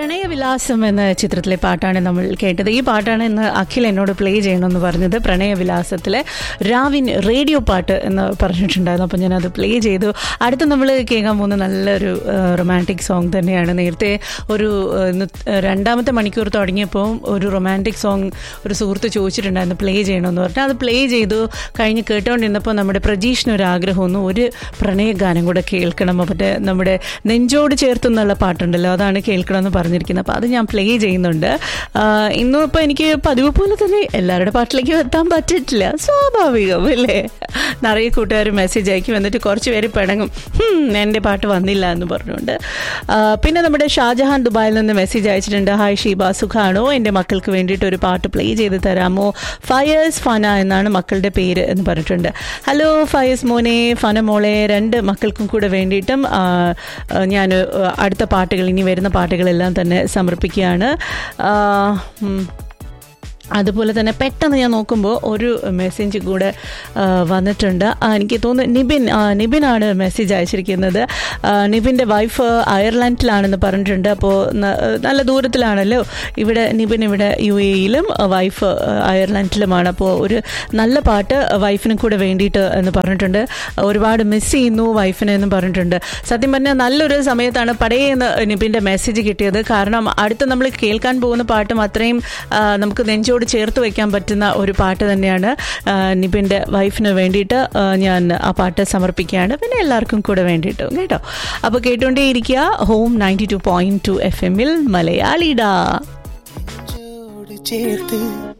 പ്രണയവിലാസം എന്ന ചിത്രത്തിലെ പാട്ടാണ് നമ്മൾ കേട്ടത് ഈ പാട്ടാണ് ഇന്ന് അഖിൽ എന്നോട് പ്ലേ ചെയ്യണമെന്ന് പറഞ്ഞത് പ്രണയവിലാസത്തിലെ രാവിൻ റേഡിയോ പാട്ട് എന്ന് പറഞ്ഞിട്ടുണ്ടായിരുന്നു അപ്പോൾ ഞാനത് പ്ലേ ചെയ്തു അടുത്ത് നമ്മൾ കേൾക്കാൻ പോകുന്ന നല്ലൊരു റൊമാൻറ്റിക് സോങ് തന്നെയാണ് നേരത്തെ ഒരു ആ, ഇന്ന് രണ്ടാമത്തെ മണിക്കൂർ തുടങ്ങിയപ്പോൾ ഒരു റൊമാൻറ്റിക് സോങ് ഒരു സുഹൃത്ത് ചോദിച്ചിട്ടുണ്ടായിരുന്നു പ്ലേ ചെയ്യണമെന്ന് പറഞ്ഞാൽ അത് പ്ലേ ചെയ്തു കഴിഞ്ഞ് കേട്ടുകൊണ്ടിരുന്നപ്പോൾ നമ്മുടെ പ്രജീഷിന് ഒരു ആഗ്രഹമൊന്നും ഒരു പ്രണയഗാനം കൂടെ കേൾക്കണം മറ്റേ നമ്മുടെ നെഞ്ചോട് ചേർത്തുന്നുള്ള പാട്ടുണ്ടല്ലോ അതാണ് കേൾക്കണമെന്ന് പറഞ്ഞിരിക്കുന്നത് അപ്പോൾ അത് ഞാൻ പ്ലേ ചെയ്യുന്നുണ്ട് ആഹ് ഇന്നും ഇപ്പോൾ എനിക്ക് പതിവ് പോലെ തന്നെ എല്ലാവരുടെ പാട്ടിലേക്കും എത്താൻ പറ്റിയിട്ടില്ല സ്വാഭാവികം അല്ലേ നിറയെ കൂട്ടുകാർ മെസ്സേജ് അയക്കും എന്നിട്ട് കുറച്ച് പേര് പിണങ്ങും "ഹും, എൻ്റെ പാട്ട് വന്നില്ല എന്ന് പറഞ്ഞുകൊണ്ട് ആഹ് പിന്നെ നമ്മുടെ ഷാജഹാൻ ദുബായിൽ നിന്ന് മെസ്സേജ് അയച്ചിട്ടുണ്ട് ഹായ് ഷീബ സുഖാണോ എൻ്റെ മക്കൾക്ക് വേണ്ടിയിട്ട് ഒരു പാട്ട് പ്ലേ ചെയ്ത് തരാമോ ഫയേഴ്സ് ഫന എന്നാണ് മക്കളുടെ പേര് എന്ന് പറഞ്ഞിട്ടുണ്ട് ഹലോ ഫയേഴ്സ് മോനെ ഫന മോളെ രണ്ട് മക്കൾക്കും കൂടെ വേണ്ടിയിട്ടും ഞാൻ അടുത്ത പാട്ടുകൾ ഇനി വരുന്ന പാട്ടുകളെല്ലാം തന്നെ സമർപ്പിക്കുകയാണ് ആ, ഉം. അതുപോലെ തന്നെ പെട്ടെന്ന് ഞാൻ നോക്കുമ്പോൾ ഒരു മെസ്സേജ് കൂടെ ആ, വന്നിട്ടുണ്ട് ആ, എനിക്ക് തോന്നുന്നു നിബിൻ ആ, നിബിനാണ് മെസ്സേജ് അയച്ചിരിക്കുന്നത് ആ, നിബിൻ്റെ വൈഫ് അയർലാൻഡിലാണെന്ന് പറഞ്ഞിട്ടുണ്ട് അപ്പോൾ ന- നല്ല ദൂരത്തിലാണല്ലോ ഇവിടെ നിബിൻ ഇവിടെ യു എയിലും വൈഫ് അയർലാൻഡിലുമാണ് അപ്പോൾ ഒരു നല്ല പാട്ട് വൈഫിനും കൂടെ വേണ്ടിയിട്ട് എന്ന് പറഞ്ഞിട്ടുണ്ട് ഒരുപാട് മിസ് ചെയ്യുന്നു വൈഫിനെ എന്ന് പറഞ്ഞിട്ടുണ്ട് സത്യം പറഞ്ഞാൽ നല്ലൊരു സമയത്താണ് പടയെന്ന് നിബിൻ്റെ മെസ്സേജ് കിട്ടിയത് കാരണം അടുത്ത് നമ്മൾ കേൾക്കാൻ പോകുന്ന പാട്ടും അത്രയും ആ, നമുക്ക് നെഞ്ചോട് ചേർത്ത് വയ്ക്കാൻ പറ്റുന്ന ഒരു പാട്ട് തന്നെയാണ് ആ, നിബിൻ്റെ വൈഫിന് വേണ്ടിയിട്ട് ആ, ഞാൻ ആ പാട്ട് സമർപ്പിക്കുകയാണ് പിന്നെ എല്ലാവർക്കും കൂടെ വേണ്ടിയിട്ടും കേട്ടോ അപ്പോൾ കേട്ടുകൊണ്ടേയിരിക്കുക home ninety two point two F എമ്മിൽ മലയാളിടാ നെഞ്ചോട് ചേർത്ത്